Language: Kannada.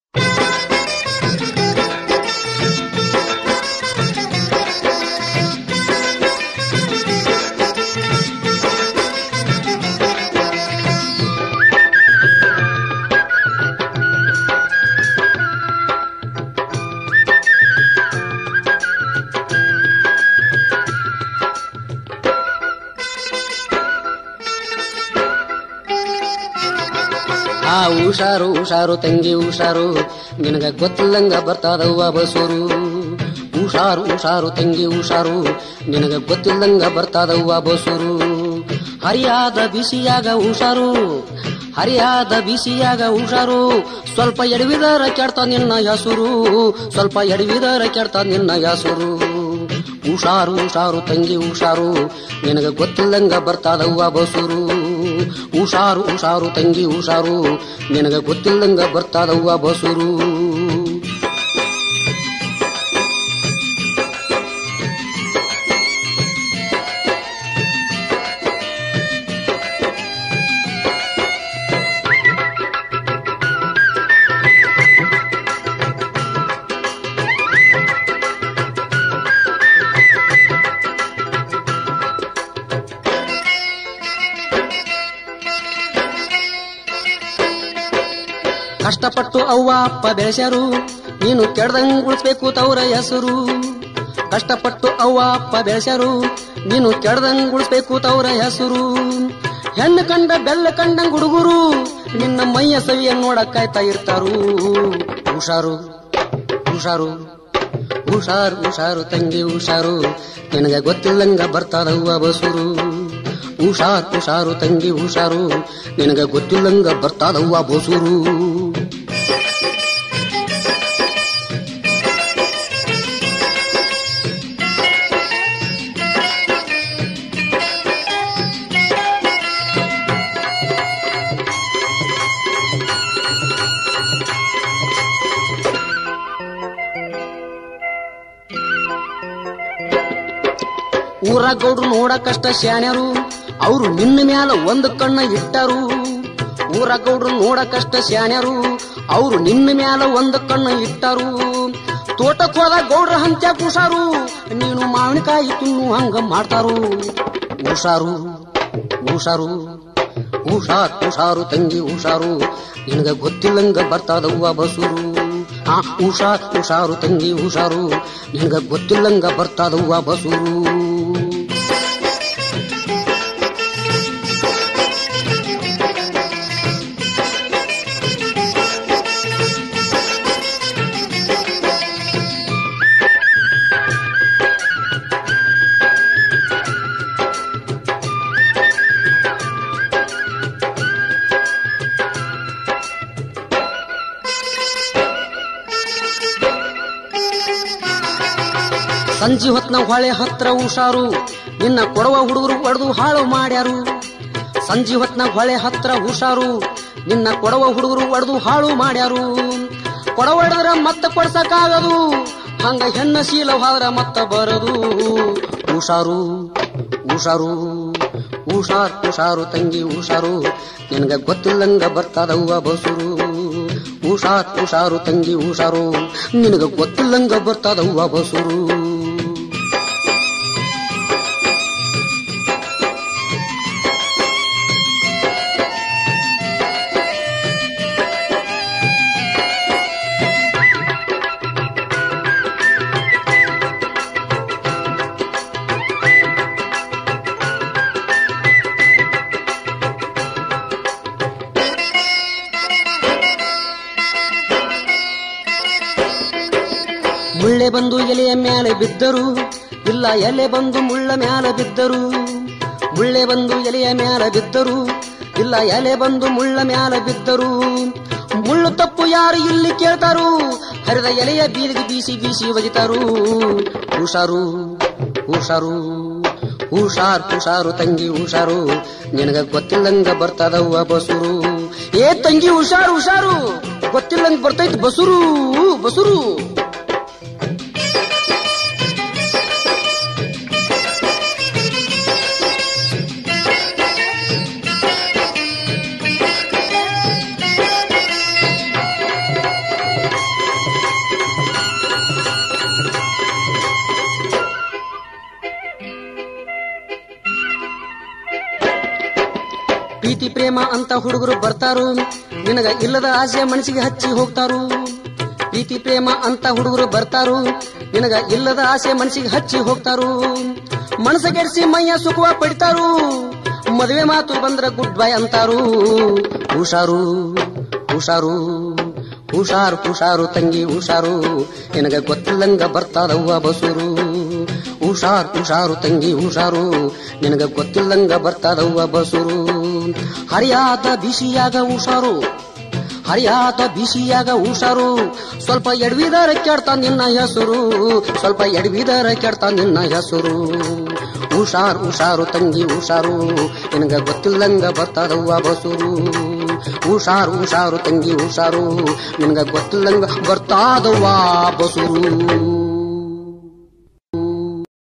ಆ ಹುಷಾರು ಹುಷಾರು ತಂಗಿ ಹುಷಾರು ನಿನಗ ಗೊತ್ತಿಲ್ಲಂಗ ಬರ್ತಾದವ್ವ ಬಸೂರು ಹುಷಾರು ಹುಷಾರು ತಂಗಿ ಹುಷಾರು ನಿನಗ ಗೊತ್ತಿಲ್ಲಂಗ ಬರ್ತಾದವ್ವ ಬಸೂರು ಹರಿಯಾದ ಬಿಸಿಯಾಗ ಹುಷಾರು ಹರಿಯಾದ ಬಿಸಿಯಾಗ ಹುಷಾರು ಸ್ವಲ್ಪ ಎಡವಿದರ ಕೆಡ್ತ ನಿನ್ನ ಹೆಸರು ಸ್ವಲ್ಪ ಎಡವಿದರ ಕೆಡ್ತ ನಿನ್ನ ಹೆಸರು ಹುಷಾರು ಹುಷಾರು ತಂಗಿ ಹುಷಾರು ನಿನಗ ಗೊತ್ತಿಲ್ಲಂಗ ಬರ್ತಾದವ್ವ ಬಸೂರು ಹುಷಾರು ಹುಷಾರು ತಂಗಿ ಹುಷಾರು ನಿನಗ ಗೊತ್ತಿಲ್ಲಂಗ ಬರ್ತಾದವ್ವ ಬಸೂರು ಕಷ್ಟಪಟ್ಟು ಅವ್ವ ಅಪ್ಪ ಬೆಳೆಸ್ಯಾರು ನೀನು ಕೆಡ್ದಂಗ್ ಉಳಿಸ್ಬೇಕು ತವ್ರ ಹೆಸರು ಕಷ್ಟಪಟ್ಟು ಅವ್ವ ಅಪ್ಪ ಬೆಳೆಸ್ಯಾರು ನೀನು ಕೆಡ್ದಂಗ್ ಉಳಿಸ್ಬೇಕು ತವ್ರ ಹೆಸರು ಹೆಣ್ಣು ಕಂಡ ಬೆಲ್ಲ ಕಂಡಂಗ್ ಹುಡುಗರು ನಿನ್ನ ಮೈಯ ಸವಿಯ ನೋಡಕ್ ಕಾಯ್ತಾ ಇರ್ತಾರು ಹುಷಾರು ಹುಷಾರು ಹುಷಾರು ಹುಷಾರು ತಂಗಿ ಹುಷಾರು ನಿನಗ ಗೊತ್ತಿಲ್ಲಂಗ ಬರ್ತಾದವ್ವ ಬಸುರು ಹುಷಾರ್ ಹುಷಾರು ತಂಗಿ ಹುಷಾರು ನಿನಗ ಗೊತ್ತಿಲ್ಲಂಗ ಬರ್ತಾದವ್ವ ಬಸುರು ಊರ ಗೌಡ್ರು ನೋಡಕಷ್ಟ ಶಾಣ್ಯರು ಅವರು ನಿನ್ನ ಮ್ಯಾಲ ಒಂದು ಕಣ್ಣ ಇಟ್ಟರು ಊರ ಗೌಡ್ರು ನೋಡಕಷ್ಟ ಶಾಣ್ಯರು ಅವರು ನಿನ್ನ ಮ್ಯಾಲ ಒಂದು ಕಣ್ಣ ಇಟ್ಟರು ತೋಟಕ್ ಹೋದ ಗೌಡ್ರ ಹಂತ್ಯ ಹುಷಾರು ನೀನು ಮಾವಿನಕಾಯಿ ತಿನ್ನು ಹಂಗ ಮಾಡ್ತಾರು ಹುಷಾರು ಹುಷಾರು ಹುಷಾರ್ ಹುಷಾರು ತಂಗಿ ಹುಷಾರು ನಿನಗ ಗೊತ್ತಿಲ್ಲಂಗ ಬರ್ತಾದವ್ವ ಬಸೂರು ಆ ಹುಷಾರ್ ಹುಷಾರು ತಂಗಿ ಹುಷಾರು ನಿನಗ ಗೊತ್ತಿಲ್ಲಂಗ ಬರ್ತಾದವ್ವ ಬಸೂರು ಸಂಜಿ ಹೊತ್ನ ಹೊಳೆ ಹತ್ರ ಹುಷಾರು ನಿನ್ನ ಕೊಡವ ಹುಡುಗರು ಒಡೆದು ಹಾಳು ಮಾಡ್ಯಾರು ಸಂಜಿ ಹೊತ್ನ ಹೊಳೆ ಹತ್ರ ಹುಷಾರು ನಿನ್ನ ಕೊಡವ ಹುಡುಗರು ಒಡೆದು ಹಾಳು ಮಾಡ್ಯಾರು ಕೊಡ ಹೊಡೆದ್ರ ಮತ್ತ ಕೊಡ್ಸಕ್ಕಾಗದು ಹಂಗ ಹೆಣ್ಣ ಶೀಲ ಹೋದ್ರ ಮತ್ತ ಬರದು ಹುಷಾರು ಹುಷಾರು ಹುಷಾರ್ ಹುಷಾರು ತಂಗಿ ಹುಷಾರು ನಿನಗ ಗೊತ್ತಿಲ್ಲಂಗ ಬರ್ತಾದವ್ವ ಬಸುರು ಹುಷಾರ್ ಹುಷಾರು ತಂಗಿ ಹುಷಾರು ನಿನಗ ಗೊತ್ತಿಲ್ಲಂಗ ಬರ್ತಾದವ್ವ ಬಸುರು ಮುಳ್ಳೆ ಬಂದು ಎಲೆಯ ಮೇಲೆ ಬಿದ್ದರು ಇಲ್ಲ ಎಲೆ ಬಂದು ಮುಳ್ಳ ಮ್ಯಾಲ ಬಿದ್ದರು ಮುಳ್ಳೆ ಬಂದು ಎಲೆಯ ಮ್ಯಾಲ ಬಿದ್ದರು ಇಲ್ಲ ಎಲೆ ಬಂದು ಮುಳ್ಳ ಮ್ಯಾಲ ಬಿದ್ದರು ಮುಳ್ಳು ತಪ್ಪು ಯಾರು ಇಲ್ಲಿ ಕೇಳ್ತಾರು ಹರಿದ ಎಲೆಯ ಬೀದಿಗೆ ಬೀಸಿ ಬೀಸಿ ಒಗಿತಾರು ಹುಷಾರು ಹುಷಾರು ಹುಷಾರ್ ಹುಷಾರು ತಂಗಿ ಹುಷಾರು ನಿನಗ ಗೊತ್ತಿಲ್ಲಂಗ ಬರ್ತದವ್ವ ಬಸುರು ಏ ತಂಗಿ ಹುಷಾರು ಹುಷಾರು ಗೊತ್ತಿಲ್ಲಂಗ ಬರ್ತೈತಿ ಬಸುರು ಬಸುರು ಅಂತ ಹುಡುಗರು ಬರ್ತಾರು ನಿನಗ ಇಲ್ಲದ ಆಸೆ ಮನಸ್ಸಿಗೆ ಹಚ್ಚಿ ಹೋಗ್ತಾರು ಪ್ರೀತಿ ಪ್ರೇಮ ಅಂತ ಹುಡುಗರು ಬರ್ತಾರು ನಿನಗ ಇಲ್ಲದ ಆಸೆ ಮನಸ್ಸಿಗೆ ಹಚ್ಚಿ ಹೋಗ್ತಾರು ಮನಸ್ಸ ಕೆಡಿಸಿ ಮೈಯ ಸುಖವ ಪಡಿತಾರು ಮದುವೆ ಮಾತು ಬಂದ್ರ ಗುಡ್ ಬೈ ಅಂತಾರು ಹುಷಾರು ಹುಷಾರು ಹುಷಾರು ಹುಷಾರು ತಂಗಿ ಹುಷಾರು ನಿನಗ ಗೊತ್ತಿಲ್ಲಂಗ ಬರ್ತಾದವ್ವ ಬಸುರು ಹುಷಾರ್ ಹುಷಾರು ತಂಗಿ ಹುಷಾರು ನಿನಗ ಗೊತ್ತಿಲ್ಲಂಗ ಬರ್ತಾದವ್ವ ಬಸುರು ಹರಿಯಾದ ಬಿಸಿಯಾಗ ಹುಷಾರು ಹರಿಯಾದ ಬಿಸಿಯಾಗ ಹುಷಾರು ಸ್ವಲ್ಪ ಎಡವಿದರ ಕೆಡ್ತಾ ನಿನ್ನ ಹೆಸರು ಸ್ವಲ್ಪ ಎಡವಿದರ ಕೆಡ್ತಾ ನಿನ್ನ ಹೆಸರು ಹುಷಾರ್ ಹುಷಾರು ತಂಗಿ ಹುಷಾರು ನಿನಗ ಗೊತ್ತಿಲ್ಲಂಗ ಬರ್ತಾದವ್ವ ಬಸುರು ಹುಷಾರು ಹುಷಾರು ತಂಗಿ ಹುಷಾರು ನಿನಗ ಗೊತ್ತಿಲ್ಲಂಗ ಬರ್ತಾದವ್ವ ಬಸುರು